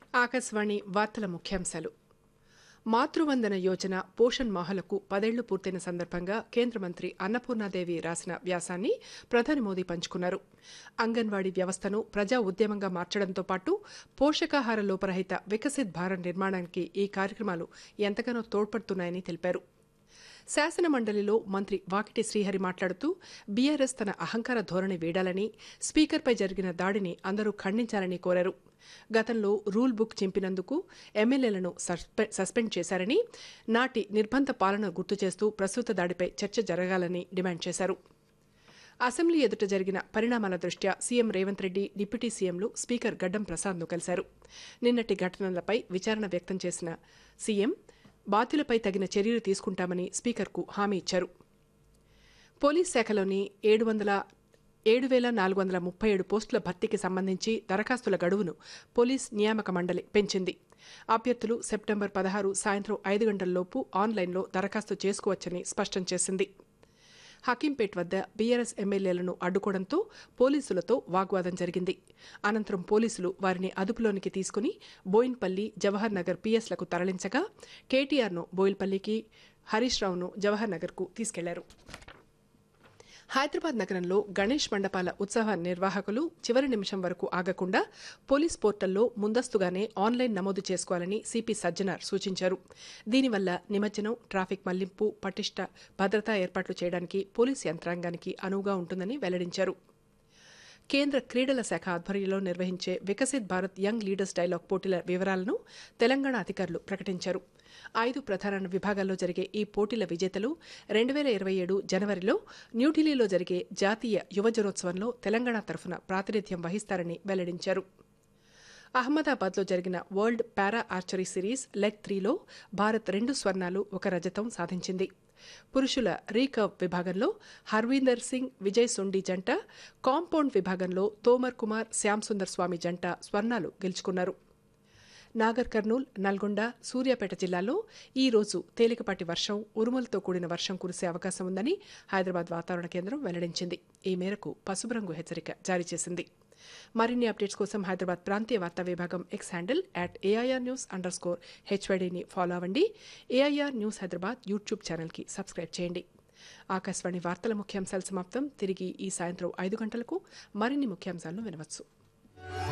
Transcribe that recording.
ఆకాశవాణి వార్తల ముఖ్యాంశాలు మాతృవందన యోజన పోషణ్ మాహలకు పదేళ్లు పూర్తయిన సందర్భంగా కేంద్ర మంత్రి అన్నపూర్ణాదేవి రాసిన వ్యాసాన్ని ప్రధాని మోదీ పంచుకున్నారు అంగన్వాడీ వ్యవస్థను ప్రజా ఉద్యమంగా మార్చడంతో పాటు పోషకాహార లోపరహిత వికసిత్ భారత్ నిర్మాణానికి ఈ కార్యక్రమాలు ఎంతగానో తోడ్పడుతున్నాయని తెలిపారు శాసన మండలిలో మంత్రి వాకిటి శ్రీహరి మాట్లాడుతూ బీఆర్ఎస్ తన అహంకార ధోరణి వీడాలని స్పీకర్పై జరిగిన దాడిని అందరూ ఖండించాలని కోరారు గతంలో రూల్ బుక్ చింపినందుకు ఎమ్మెల్యేలను సస్పె- సస్పెండ్ చేశారని నాటి నిర్బంధ పాలన గుర్తు చేస్తూ ప్రస్తుత దాడిపై చర్చ జరగాలని డిమాండ్ చేశారు అసెంబ్లీ ఎదుట జరిగిన పరిణామాల దృష్ట్యా సీఎం రేవంత్ రెడ్డి డిప్యూటీ సీఎంలు స్పీకర్ గడ్డం ప్రసాద్ను కలిశారు నిన్నటి ఘటనలపై విచారణ వ్యక్తం చేసిన సీఎం బాధ్యులపై తగిన చర్యలు తీసుకుంటామని స్పీకర్కు హామీ ఇచ్చారు పోలీస్ శాఖలోని ఏడు వందల ఏడు వేల నాలుగు వందల ముప్పై ఏడు పోస్టుల భర్తీకి సంబంధించి దరఖాస్తుల గడువును పోలీస్ నియామక మండలి పెంచింది అభ్యర్థులు సెప్టెంబర్ పదహారు సాయంత్రం ఐదు గంటలలోపు ఆన్లైన్లో దరఖాస్తు చేసుకోవచ్చని స్పష్టం చేసింది హకీంపేట్ వద్ద బీఆర్ఎస్ ఎమ్మెల్యేలను అడ్డుకోవడంతో పోలీసులతో వాగ్వాదం జరిగింది అనంతరం పోలీసులు వారిని అదుపులోనికి తీసుకుని బోయిన్పల్లి జవహర్ నగర్ పీఎస్లకు తరలించగా కేటీఆర్ను బోయిన్పల్లికి హరీష్ రావును జవహర్ నగర్కు తీసుకెళ్లారు హైదరాబాద్ నగరంలో గణేష్ మండపాల ఉత్సవ నిర్వాహకులు చివరి నిమిషం వరకు ఆగకుండా పోలీస్ పోర్టల్లో ముందస్తుగానే ఆన్లైన్ నమోదు చేసుకోవాలని సిపి సజ్జనార్ సూచించారు దీనివల్ల నిమజ్జనం ట్రాఫిక్ మళ్లింపు పటిష్ట భద్రతా ఏర్పాట్లు చేయడానికి పోలీస్ యంత్రాంగానికి అనువుగా ఉంటుందని వెల్లడించారు కేంద్ర క్రీడల శాఖ ఆధ్వర్యంలో నిర్వహించే Viksit Bharat young leaders dialogue పోటీల వివరాలను తెలంగాణ అధికారులు ప్రకటించారు ఐదు ప్రధాన విభాగాల్లో జరిగే ఈ పోటీల విజేతలు రెండు వేల ఇరవై ఏడు జనవరిలో న్యూఢిల్లీలో జరిగే జాతీయ యువజనోత్సవంలో తెలంగాణ తరఫున ప్రాతినిధ్యం వహిస్తారని వెల్లడించారు అహ్మదాబాద్లో జరిగిన world para archery series leg త్రీలో భారత్ రెండు స్వర్ణాలు ఒక రజతం సాధించింది పురుషుల రీకర్వ్ విభాగంలో హర్వీందర్ సింగ్ విజయ్ సొండి జంట కాంపౌండ్ విభాగంలో తోమర్ కుమార్ శ్యామ్ సుందర్ స్వామి జంట స్వర్ణాలు గెలుచుకున్నారు నాగర్ కర్నూల్ నల్గొండ సూర్యాపేట జిల్లాల్లో ఈ రోజు తేలికపాటి వర్షం ఉరుములతో కూడిన వర్షం కురిసే అవకాశం ఉందని హైదరాబాద్ వాతావరణ కేంద్రం వెల్లడించింది ఈ మేరకు పసుపు రంగు హెచ్చరిక జారీ చేసింది మరిన్ని అప్డేట్స్ కోసం హైదరాబాద్ ప్రాంతీయ వార్తా విభాగం X handle at AIR news underscore హెచ్వైడీని ఫాలో అవ్వండి ఏఐఆర్ న్యూస్ హైదరాబాద్ యూట్యూబ్ ఛానల్కి సబ్స్క్రైబ్ చేయండి ఆకాశవాణి వార్తల ముఖ్యాంశాలు సమాప్తం తిరిగి ఈ సాయంత్రం ఐదు గంటలకు మరిన్ని ముఖ్యాంశాలను వినవచ్చు